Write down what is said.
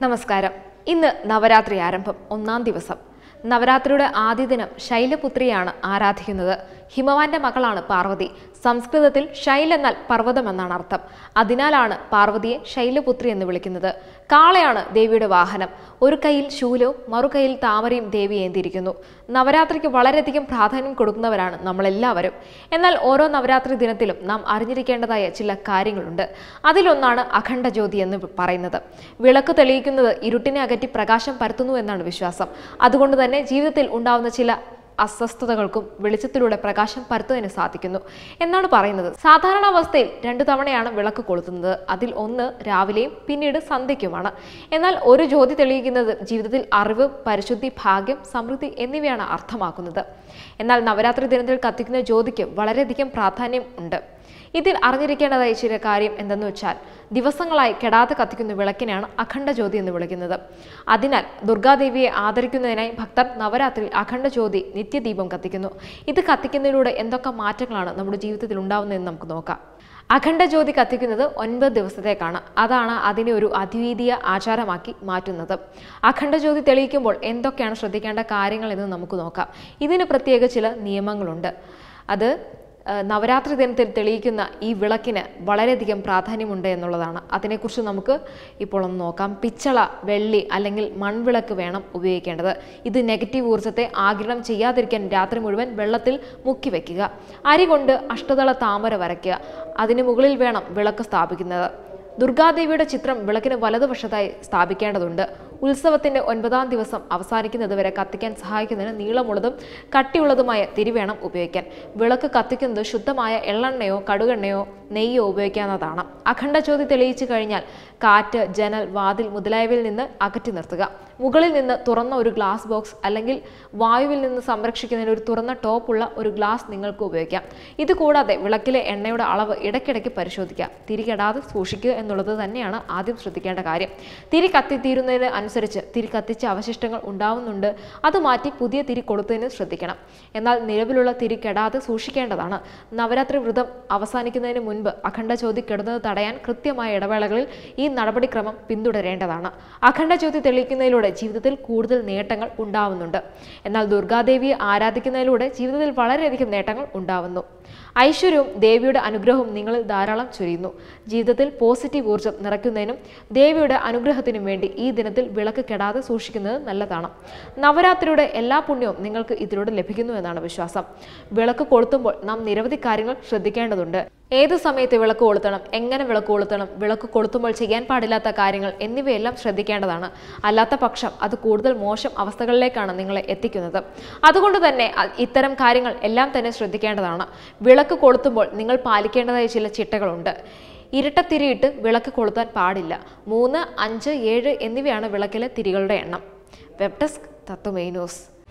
നമസ്കാരം ഇന്ന് നവരാത്രി ആരംഭം ഒന്നാം ദിവസം നവരാത്രിയുടെ ആദ്യ ദിനം ശൈലപുത്രിയാണ് ആരാധിക്കുന്നത് ഹിമവാന്റെ മകളാണ് പാർവതി സംസ്കൃതത്തിൽ ശൈൽ എന്നാൽ പർവ്വതം എന്നാണ് അർത്ഥം അതിനാലാണ് പാർവതിയെ ശൈലപുത്രി എന്ന് വിളിക്കുന്നത് കാളയാണ് ദേവിയുടെ വാഹനം ഒരു കൈയിൽ ശൂലവും മറുകൈയിൽ താമരയും ദേവി ഏന്തിയിരിക്കുന്നു നവരാത്രിക്ക് വളരെയധികം പ്രാധാന്യം കൊടുക്കുന്നവരാണ് നമ്മളെല്ലാവരും എന്നാൽ ഓരോ നവരാത്രി ദിനത്തിലും നാം അറിഞ്ഞിരിക്കേണ്ടതായ ചില കാര്യങ്ങളുണ്ട് അതിലൊന്നാണ് അഖണ്ഡ ജ്യോതി എന്ന് പറയുന്നത് വിളക്ക് തെളിയിക്കുന്നത് ഇരുട്ടിനെ അകറ്റി പ്രകാശം പരത്തുന്നു എന്നാണ് വിശ്വാസം അതുകൊണ്ട് തന്നെ ജീവിതത്തിൽ ഉണ്ടാവുന്ന ചില അസ്വസ്ഥതകൾക്കും വെളിച്ചത്തിലൂടെ പ്രകാശം പരത്തുന്നതിന് സാധിക്കുന്നു എന്നാണ് പറയുന്നത് സാധാരണ അവസ്ഥയിൽ രണ്ടു തവണയാണ് വിളക്ക് കൊളുത്തുന്നത് അതിൽ ഒന്ന് രാവിലെയും പിന്നീട് സന്ധ്യയ്ക്കുമാണ് എന്നാൽ ഒരു ജ്യോതി തെളിയിക്കുന്നത് ജീവിതത്തിൽ അറിവ് പരിശുദ്ധി ഭാഗ്യം സമൃദ്ധി എന്നിവയാണ് അർത്ഥമാക്കുന്നത് എന്നാൽ നവരാത്രി ദിനത്തിൽ കത്തിക്കുന്ന ജ്യോതിക്ക് വളരെയധികം പ്രാധാന്യം ഉണ്ട് ഇതിൽ അറിഞ്ഞിരിക്കേണ്ടതായ ചില കാര്യം എന്തെന്ന് വെച്ചാൽ ദിവസങ്ങളായി കെടാതെ കത്തിക്കുന്ന വിളക്കിനെയാണ് അഖണ്ഡ ജ്യോതി എന്ന് വിളിക്കുന്നത് അതിനാൽ ദുർഗാദേവിയെ ആദരിക്കുന്നതിനായി ഭക്തർ നവരാത്രിയിൽ അഖണ്ഡ ജ്യോതി നിത്യദീപം കത്തിക്കുന്നു ഇത് കത്തിക്കുന്നതിലൂടെ എന്തൊക്കെ മാറ്റങ്ങളാണ് നമ്മുടെ ജീവിതത്തിൽ ഉണ്ടാവുന്നതെന്ന് നമുക്ക് നോക്കാം അഖണ്ഡ ജ്യോതി കത്തിക്കുന്നത് ഒൻപത് ദിവസത്തേക്കാണ് അതാണ് അതിനെ ഒരു അദ്വിതീയ ആചാരമാക്കി മാറ്റുന്നത് അഖണ്ഡ ജ്യോതി തെളിയിക്കുമ്പോൾ എന്തൊക്കെയാണ് ശ്രദ്ധിക്കേണ്ട കാര്യങ്ങൾ എന്ന് നമുക്ക് നോക്കാം ഇതിന് പ്രത്യേക ചില നിയമങ്ങളുണ്ട് അത് ഏഹ് നവരാത്രി ദിനത്തിൽ തെളിയിക്കുന്ന ഈ വിളക്കിന് വളരെയധികം പ്രാധാന്യമുണ്ട് എന്നുള്ളതാണ് അതിനെക്കുറിച്ച് നമുക്ക് ഇപ്പോൾ ഒന്ന് നോക്കാം പിച്ചള വെള്ളി അല്ലെങ്കിൽ മൺവിളക്ക് വേണം ഉപയോഗിക്കേണ്ടത് ഇത് നെഗറ്റീവ് ഊർജ്ജത്തെ ആഗിരണം ചെയ്യാതിരിക്കാൻ രാത്രി മുഴുവൻ വെള്ളത്തിൽ മുക്കി വയ്ക്കുക അരി കൊണ്ട് അഷ്ടതള താമര വരയ്ക്കുക അതിന് മുകളിൽ വേണം വിളക്ക് സ്ഥാപിക്കുന്നത് ദുർഗാദേവിയുടെ ചിത്രം വിളക്കിന് വലതുവശത്തായി സ്ഥാപിക്കേണ്ടതുണ്ട് ഉത്സവത്തിന്റെ ഒൻപതാം ദിവസം അവസാനിക്കുന്നത് വരെ കത്തിക്കാൻ സഹായിക്കുന്നതിന് നീളമുള്ളതും കട്ടിയുള്ളതുമായ തിരി വേണം ഉപയോഗിക്കാൻ വിളക്ക് കത്തിക്കുന്നത് ശുദ്ധമായ എള്ളെണ്ണയോ കടുകെണ്ണയോ നെയ്യോ ഉപയോഗിക്കാവുന്നതാണ് അഖണ്ഡ ജ്യോതി തെളിയിച്ചു കഴിഞ്ഞാൽ കാറ്റ് ജനൽ വാതിൽ മുതലായവയിൽ നിന്ന് അകറ്റി നിർത്തുക മുകളിൽ നിന്ന് തുറന്ന ഒരു ഗ്ലാസ് ബോക്സ് അല്ലെങ്കിൽ വായുവിൽ നിന്ന് സംരക്ഷിക്കുന്നതിന് ഒരു തുറന്ന ടോപ്പുള്ള ഒരു ഗ്ലാസ് നിങ്ങൾക്ക് ഉപയോഗിക്കാം ഇത് കൂടാതെ വിളക്കിലെ എണ്ണയുടെ അളവ് ഇടയ്ക്കിടയ്ക്ക് പരിശോധിക്കുക തിരി കെടാതെ സൂക്ഷിക്കുക എന്നുള്ളത് തന്നെയാണ് ആദ്യം ശ്രദ്ധിക്കേണ്ട കാര്യം തിരി കത്തിത്തീരുന്നതിന് അനുസരിച്ച് തിരി കത്തിച്ച അവശിഷ്ടങ്ങൾ ഉണ്ടാവുന്നുണ്ട് അത് മാറ്റി പുതിയ തിരി കൊളുത്തുന്നതിന് ശ്രദ്ധിക്കണം എന്നാൽ നിലവിലുള്ള തിരി കെടാതെ സൂക്ഷിക്കേണ്ടതാണ് നവരാത്രി വ്രതം അവസാനിക്കുന്നതിന് മുൻപ് അഖണ്ഡ ജ്യോതി കെടുന്നത് തടയാൻ കൃത്യമായ ഇടവേളകളിൽ ഈ നടപടിക്രമം പിന്തുടരേണ്ടതാണ് അഖണ്ഡ ജ്യോതി തെളിയിക്കുന്നതിലൂടെ ജീവിതത്തിൽ കൂടുതൽ നേട്ടങ്ങൾ ഉണ്ടാവുന്നുണ്ട് എന്നാൽ ദുർഗാദേവിയെ ആരാധിക്കുന്നതിലൂടെ ജീവിതത്തിൽ വളരെയധികം നേട്ടങ്ങൾ ഉണ്ടാവുന്നു ഐശ്വര്യവും ദേവിയുടെ അനുഗ്രഹവും നിങ്ങളിൽ ധാരാളം ചൊരിയുന്നു ജീവിതത്തിൽ പോസിറ്റീവ് ഊർജ്ജം നിറയ്ക്കുന്നതിനും ദേവിയുടെ അനുഗ്രഹത്തിനും വേണ്ടി ഈ ദിനത്തിൽ വിളക്ക് കെടാതെ സൂക്ഷിക്കുന്നത് നല്ലതാണ് നവരാത്രിയുടെ എല്ലാ പുണ്യവും നിങ്ങൾക്ക് ഇതിലൂടെ ലഭിക്കുന്നു എന്നാണ് വിശ്വാസം വിളക്ക് കൊളുത്തുമ്പോൾ നാം നിരവധി കാര്യങ്ങൾ ശ്രദ്ധിക്കേണ്ടതുണ്ട് ഏത് സമയത്ത് വിളക്ക് കൊളുത്തണം എങ്ങനെ വിളക്ക് കൊളുത്തണം വിളക്ക് കൊളുത്തുമ്പോൾ ചെയ്യാൻ പാടില്ലാത്ത കാര്യങ്ങൾ എന്നിവയെല്ലാം ശ്രദ്ധിക്കേണ്ടതാണ് അല്ലാത്ത പക്ഷം അത് കൂടുതൽ മോശം അവസ്ഥകളിലേക്കാണ് നിങ്ങളെ എത്തിക്കുന്നത് അതുകൊണ്ട് തന്നെ അ- ഇത്തരം കാര്യങ്ങൾ എല്ലാം തന്നെ ശ്രദ്ധിക്കേണ്ടതാണ് വിളക്ക് കൊളുത്തുമ്പോൾ നിങ്ങൾ പാലിക്കേണ്ടതായ ചില ചിട്ടകളുണ്ട് ഇരട്ടത്തിരിയിട്ട് വിളക്ക് കൊളുത്താൻ പാടില്ല മൂന്ന് അഞ്ച് ഏഴ് എന്നിവയാണ് വിളക്കിലെ തിരികളുടെ എണ്ണം വെബ് ഡെസ്ക് തത്വമേ ന്യൂസ്